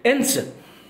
انسى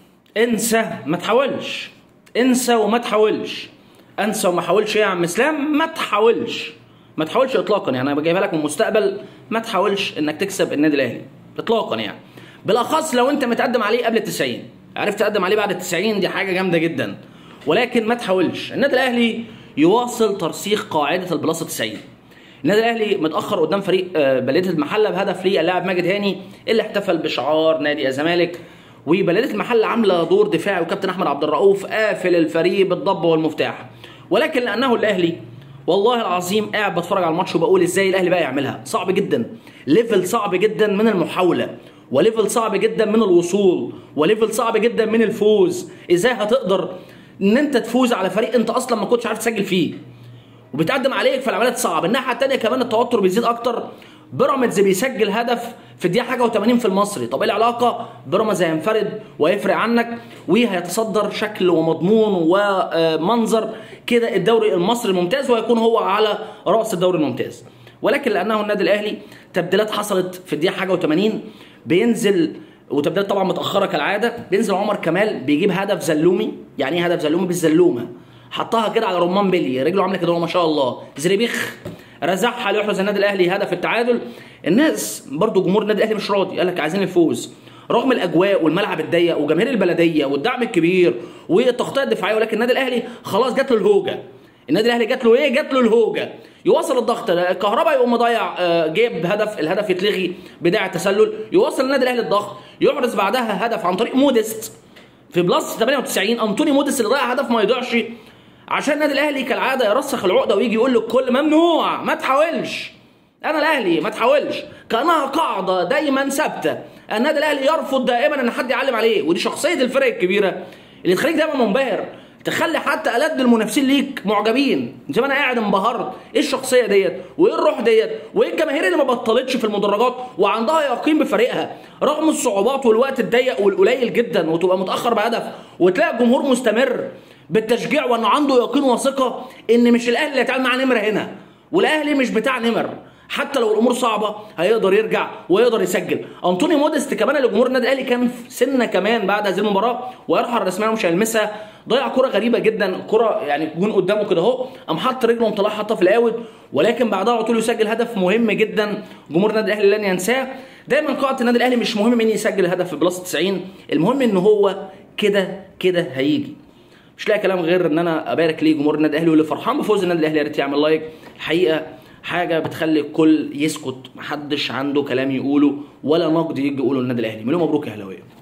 انسى ما تحاولش انسى وما تحاولش انسى وما حاولش ايه يا عم اسلام ما تحاولش ما تحاولش اطلاقا يعني انا بجيبها لك من المستقبل ما تحاولش انك تكسب النادي الاهلي اطلاقا يعني بالاخص لو انت متقدم عليه قبل ال 90 عرفت تقدم عليه بعد ال 90 دي حاجه جامده جدا ولكن ما تحاولش النادي الاهلي يواصل ترسيخ قاعده البلاس 90 النادي الاهلي متاخر قدام فريق آه، بلديه المحله بهدف ليه اللاعب ماجد هاني اللي احتفل بشعار نادي الزمالك وبلديه المحله عامله دور دفاعي وكابتن احمد عبد الرؤوف قافل الفريق بالضب والمفتاح ولكن لانه الاهلي والله العظيم قاعد بتفرج على الماتش وبقول ازاي الاهلي بقى يعملها صعب جدا ليفل صعب جدا من المحاوله وليفل صعب جدا من الوصول وليفل صعب جدا من الفوز ازاي هتقدر ان انت تفوز على فريق انت اصلا ما كنتش عارف تسجل فيه وبتقدم عليك فالعمليات صعب الناحيه الثانيه كمان التوتر بيزيد اكتر بيراميدز بيسجل هدف في الدقيقه حاجه و80 في المصري طب ايه العلاقه بيراميدز هينفرد ويفرق عنك وهيتصدر شكل ومضمون ومنظر كده الدوري المصري الممتاز وهيكون هو على راس الدوري الممتاز ولكن لانه النادي الاهلي تبديلات حصلت في الدقيقه حاجه و80 بينزل وتبديلات طبعا متاخره كالعاده بينزل عمر كمال بيجيب هدف زلومي يعني ايه هدف زلومي بالزلومه حطها كده على رمان بيلي رجله عامله كده ما شاء الله زريبيخ رزعها ليحرز النادي الاهلي هدف التعادل الناس برضو جمهور النادي الاهلي مش راضي قال لك عايزين الفوز رغم الاجواء والملعب الضيق وجماهير البلديه والدعم الكبير والتغطيه الدفاعيه ولكن النادي الاهلي خلاص جات له الهوجه النادي الاهلي جات له ايه جات له الهوجه يواصل الضغط الكهرباء يقوم مضيع آه، جيب هدف الهدف يتلغي بداعي التسلل يواصل النادي الاهلي الضغط يحرز بعدها هدف عن طريق موديست في بلس 98 انطوني موديست اللي ضيع هدف ما يضيعش عشان النادي الاهلي كالعاده يرسخ العقده ويجي يقول للكل ممنوع ما تحاولش انا الاهلي ما تحاولش كانها قاعده دايما ثابته النادي الاهلي يرفض دائما ان حد يعلم عليه ودي شخصيه الفرق الكبيره اللي تخليك دايما منبهر تخلي حتى ألد المنافسين ليك معجبين زي ما انا قاعد انبهرت ايه الشخصيه ديت وايه الروح ديت وايه الجماهير اللي ما بطلتش في المدرجات وعندها يقين بفريقها رغم الصعوبات والوقت الضيق والقليل جدا وتبقى متاخر بهدف وتلاقي الجمهور مستمر بالتشجيع وانه عنده يقين وثقه ان مش الاهلي اللي هيتعامل معاه نمره هنا والاهلي مش بتاع نمر حتى لو الامور صعبه هيقدر يرجع ويقدر يسجل انطوني موديست كمان اللي جمهور النادي الاهلي كان في سنه كمان بعد هذه المباراه ويرحل رسميا ومش هيلمسها ضيع كره غريبه جدا كره يعني جون قدامه كده اهو قام حط رجله ومطلعها حطها في الاوت ولكن بعدها على طول يسجل هدف مهم جدا جمهور النادي الاهلي لن ينساه دايما قاعده النادي الاهلي مش مهم مين يسجل هدف في بلس 90 المهم ان هو كده كده هيجي مش لاقي كلام غير ان انا ابارك ليه جمهور النادي الاهلي واللي فرحان بفوز النادي الاهلي يا ريت يعمل لايك الحقيقه حاجه بتخلي الكل يسكت محدش عنده كلام يقوله ولا نقد يجي يقوله النادي الاهلي مليون مبروك يا اهلاويه